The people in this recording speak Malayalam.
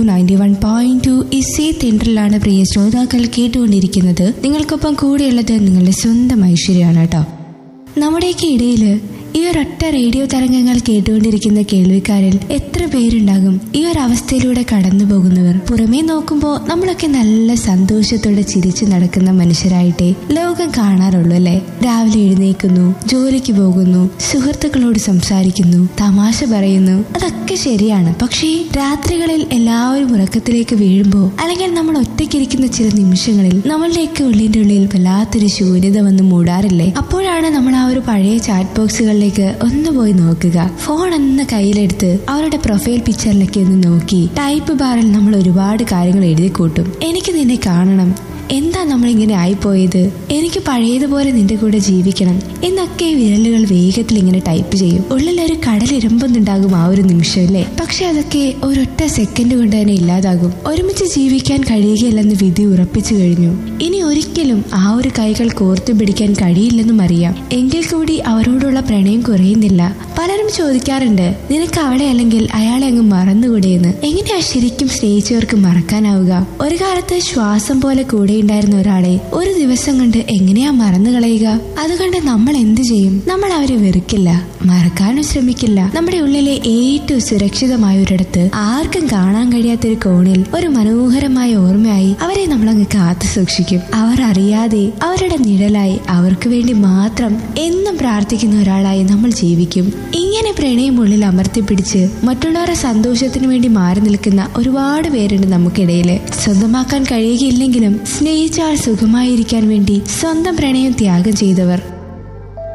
നയൻറ്റി വൺ പോയിന്റ് ടു ഇസി തിണ്ടറിലാണ് പ്രിയ ശ്രോതാക്കൾ കേട്ടുകൊണ്ടിരിക്കുന്നത് നിങ്ങൾക്കൊപ്പം കൂടെയുള്ളത് നിങ്ങളുടെ സ്വന്തം ഐശ്വര്യമാണ് കേട്ടോ നമ്മുടെയൊക്കെ ഇടയിൽ ഈ ഒരൊറ്റ റേഡിയോ തരംഗങ്ങൾ കേട്ടുകൊണ്ടിരിക്കുന്ന കേൾവിക്കാരിൽ എത്ര പേരുണ്ടാകും ഈ ഒരു അവസ്ഥയിലൂടെ കടന്നു പോകുന്നവർ പുറമേ നോക്കുമ്പോൾ നമ്മളൊക്കെ നല്ല സന്തോഷത്തോടെ ചിരിച്ചു നടക്കുന്ന മനുഷ്യരായിട്ടേ ലോകം കാണാറുള്ളൂ അല്ലെ രാവിലെ എഴുന്നേക്കുന്നു ജോലിക്ക് പോകുന്നു സുഹൃത്തുക്കളോട് സംസാരിക്കുന്നു തമാശ പറയുന്നു അതൊക്കെ ശരിയാണ് പക്ഷേ രാത്രികളിൽ എല്ലാവരും ഉറക്കത്തിലേക്ക് വീഴുമ്പോൾ അല്ലെങ്കിൽ നമ്മൾ ഒറ്റയ്ക്കിരിക്കുന്ന ചില നിമിഷങ്ങളിൽ നമ്മളുടെയൊക്കെ ഉള്ളിന്റെ ഉള്ളിൽ വല്ലാത്തൊരു ശൂന്യത വന്ന് മൂടാറില്ലേ അപ്പോഴാണ് നമ്മൾ ആ ഒരു പഴയ ചാറ്റ് ബോക്സുകളിലേക്ക് ഒന്ന് പോയി നോക്കുക ഫോൺ ഒന്ന് കയ്യിലെടുത്ത് അവരുടെ പ്രൊഫൈൽ പിക്ചറിലേക്ക് ഒന്ന് നോക്കി ടൈപ്പ് ബാറിൽ നമ്മൾ ഒരുപാട് കാര്യങ്ങൾ എഴുതി കൂട്ടും എനിക്ക് നിന്നെ കാണണം എന്താ നമ്മളിങ്ങനെ ആയിപ്പോയത് എനിക്ക് പഴയതുപോലെ നിന്റെ കൂടെ ജീവിക്കണം എന്നൊക്കെ വിരലുകൾ വേഗത്തിൽ ഇങ്ങനെ ടൈപ്പ് ചെയ്യും ഉള്ളിലൊരു കടലിരമ്പുന്നുണ്ടാകും ആ ഒരു നിമിഷം അല്ലേ പക്ഷെ അതൊക്കെ ഒരൊറ്റ സെക്കൻഡ് കൊണ്ട് തന്നെ ഇല്ലാതാകും ഒരുമിച്ച് ജീവിക്കാൻ കഴിയുകയില്ലെന്ന് വിധി ഉറപ്പിച്ചു കഴിഞ്ഞു ഇനി ഒരിക്കലും ആ ഒരു കൈകൾ കോർത്തു പിടിക്കാൻ കഴിയില്ലെന്നും അറിയാം എങ്കിൽ കൂടി അവരോടുള്ള പ്രണയം കുറയുന്നില്ല പലരും ചോദിക്കാറുണ്ട് നിനക്ക് അവളെ അല്ലെങ്കിൽ അയാളെ അങ്ങ് മറന്നുകൂടെയെന്ന് എങ്ങനെയാ ശരിക്കും സ്നേഹിച്ചവർക്ക് മറക്കാനാവുക ഒരു കാലത്ത് ശ്വാസം പോലെ കൂടെ ഉണ്ടായിരുന്ന ഒരാളെ ഒരു ദിവസം കൊണ്ട് എങ്ങനെയാ മറന്നു കളയുക അതുകൊണ്ട് നമ്മൾ എന്ത് ചെയ്യും നമ്മൾ അവരെ വെറുക്കില്ല മറക്കാനും ശ്രമിക്കില്ല നമ്മുടെ ഉള്ളിലെ ഏറ്റവും സുരക്ഷിതമായ ഒരിടത്ത് ആർക്കും കാണാൻ കഴിയാത്തൊരു കോണിൽ ഒരു മനോഹരമായ ഓർമ്മയായി അവരെ നമ്മളങ്ങ് കാത്തു സൂക്ഷിക്കും അവർ അറിയാതെ അവരുടെ നിഴലായി അവർക്ക് വേണ്ടി മാത്രം എന്നും പ്രാർത്ഥിക്കുന്ന ഒരാളായി നമ്മൾ ജീവിക്കും ഇങ്ങനെ പ്രണയം ഉള്ളിൽ അമർത്തിപ്പിടിച്ച് മറ്റുള്ളവരുടെ സന്തോഷത്തിന് വേണ്ടി മാറി നിൽക്കുന്ന ഒരുപാട് പേരുണ്ട് നമുക്കിടയിൽ സ്വന്തമാക്കാൻ കഴിയുകയില്ലെങ്കിലും സ്നേഹിച്ചാൽ സുഖമായിരിക്കാൻ വേണ്ടി സ്വന്തം പ്രണയം ത്യാഗം ചെയ്തവർ